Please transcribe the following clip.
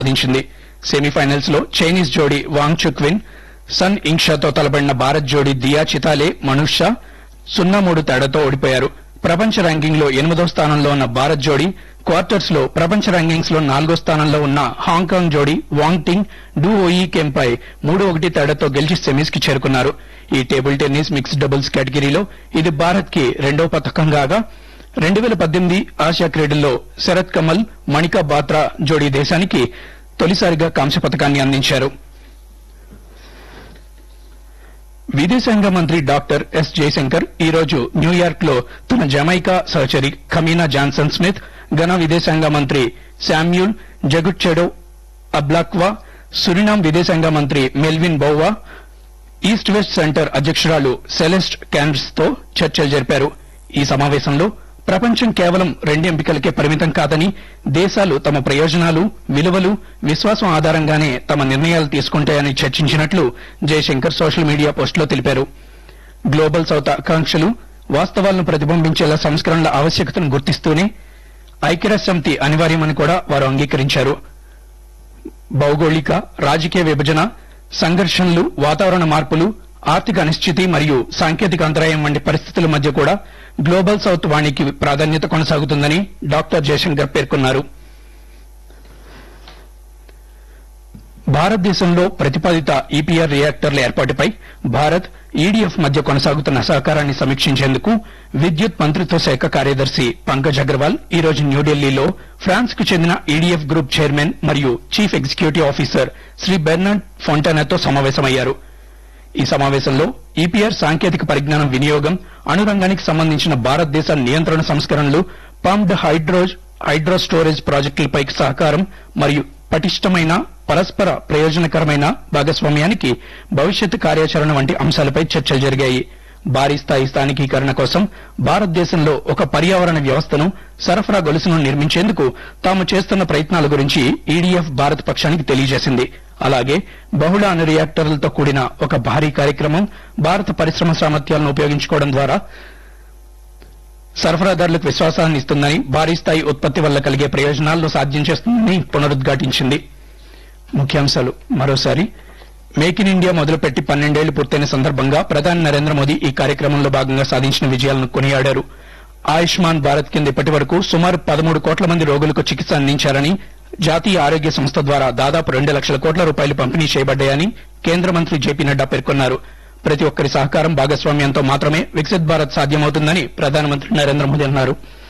సాధించింది సెమీఫైనల్స్ లో చైనీస్ జోడీ వాంగ్ చుక్విన్ సన్ ఇంగ్షాతో తలబడిన భారత్ జోడీ దియా చితాలే మనూష్ షా సున్నా మూడు తేడాతో ఓడిపోయారు ప్రపంచ ర్యాంకింగ్ లో ఎనిమిదో స్థానంలో ఉన్న భారత్ జోడీ క్వార్టర్స్ లో ప్రపంచ ర్యాంకింగ్స్ లో నాలుగో స్థానంలో ఉన్న హాంకాంగ్ జోడీ వాంగ్ టింగ్ డూ ఓయి కెంపై మూడు ఒకటి తేడాతో గెలిచి సెమీస్ కి చేరుకున్నారు ఈ టేబుల్ టెన్నిస్ మిక్స్డ్ డబుల్స్ కేటగిరీలో ఇది భారత్ కి రెండో పథకం కాగా రెండు వేల పద్దెనిమిది ఆసియా క్రీడల్లో శరత్ కమల్ మణికా బాత్రా జోడీ దేశానికి తొలిసారిగా కాంస్య పథకాన్ని అందించారు విదేశాంగ మంత్రి డాక్టర్ ఎస్ జయశంకర్ ఈ రోజు న్యూయార్క్ లో తన జమైకా సహచరి ఖమీనా జాన్సన్ స్మిత్ ఘనా విదేశాంగ మంత్రి శామ్యూల్ జగుట్చెడో అబ్లాక్వా సురినాం విదేశాంగ మంత్రి Melvin Bouva East West Center అధ్యక్షురాలు సెలెస్ట్ క్యాన్స్ తో చర్చలు జరిపారు ఈ సమావేశంలో ప్రపంచం కేవలం రెండు ఎంపికలకే పరిమితం కాదని దేశాలు తమ ప్రయోజనాలు విలువలు విశ్వాసం ఆధారంగానే తమ నిర్ణయాలు తీసుకుంటాయని చర్చించినట్లు జయశంకర్ సోషల్ మీడియా పోస్టులో తెలిపారు గ్లోబల్ సౌత్ ఆకాంక్షలు వాస్తవాలను ప్రతిబింబించేలా సంస్కరణల ఆవశ్యకతను గుర్తిస్తూనే ఐక్యరాజ్య సమితి అనివార్యమని కూడా వారు అంగీకరించారు భౌగోళిక రాజకీయ విభజన సంఘర్షణలు వాతావరణ మార్పులు ఆర్థిక అనిశ్చితి మరియు సాంకేతిక అంతరాయం వంటి పరిస్థితుల మధ్య కూడా గ్లోబల్ సౌత్ వాణికి ప్రాధాన్యత కొనసాగుతుందని డాక్టర్ జయశంకర్ పేర్కొన్నారు భారతదేశంలో ప్రతిపాదిత ఈపీఆర్ రియాక్టర్ల ఏర్పాటుపై భారత్ ఈడీఎఫ్ మధ్య కొనసాగుతున్న సహకారాన్ని సమీక్షించేందుకు విద్యుత్ మంత్రిత్వ శాఖ కార్యదర్శి పంకజ్ అగర్వాల్ ఈ రోజు న్యూఢిల్లీలో ఫ్రాన్స్ కు చెందిన ఈడీఎఫ్ గ్రూప్ చైర్మన్ మరియు chief executive officer Shri Bernard ఫొంటానాతో సమావేశమయ్యారు ఈ సమావేశంలో ఈపీఆర్ సాంకేతిక పరిజ్ఞానం వినియోగం అణురంగానికి సంబంధించిన భారతదేశ నియంత్రణ సంస్కరణలు పంప్డ్ హైడ్రో హైడ్రో స్టోరేజ్ ప్రాజెక్టులపై సహకారం మరియు పటిష్టమైన పరస్పర ప్రయోజనకరమైన భాగస్వామ్యానికి భవిష్యత్ కార్యాచరణ వంటి అంశాలపై చర్చలు జరిగాయి భారీ స్థాయి స్థానికీకరణ కోసం భారతదేశంలో ఒక పర్యావరణ వ్యవస్థను సరఫరా గొలుసును నిర్మించేందుకు తాము చేస్తున్న ప్రయత్నాల గురించి ఈడీఎఫ్ భారత్ పక్షానికి తెలియజేసింది అలాగే బహుళ అణు రియాక్టర్లతో కూడిన ఒక భారీ కార్యక్రమం భారత పరిశ్రమ సామర్థ్యాలను ఉపయోగించుకోవడం ద్వారా సరఫరాదారులకు విశ్వాసాన్ని ఇస్తుందని భారీ స్థాయి ఉత్పత్తి వల్ల కలిగే ప్రయోజనాలను సాధ్యం చేస్తుందని పునరుద్ఘాటించింది ముఖ్యాంశాలు మరోసారి మేక్ ఇన్ ఇండియా మొదలుపెట్టి పన్నెండేళ్లు పూర్తయిన సందర్భంగా ప్రధాని నరేంద్ర మోదీ ఈ కార్యక్రమంలో భాగంగా సాధించిన విజయాలను కొనియాడారు ఆయుష్మాన్ భారత్ కింద ఇప్పటి వరకు సుమారు పదమూడు కోట్ల మంది రోగులకు చికిత్స అందించారని జాతీయ ఆరోగ్య సంస్థ ద్వారా దాదాపు రెండు లక్షల కోట్ల రూపాయలు పంపిణీ చేయబడ్డాయని కేంద్ర మంత్రి జేపీ నడ్డా పేర్కొన్నారు ప్రతి ఒక్కరి సహకారం భాగస్వామ్యంతో మాత్రమే వికసిత్ భారత్ సాధ్యమవుతుందని ప్రధానమంత్రి నరేంద్ర మోదీ అన్నారు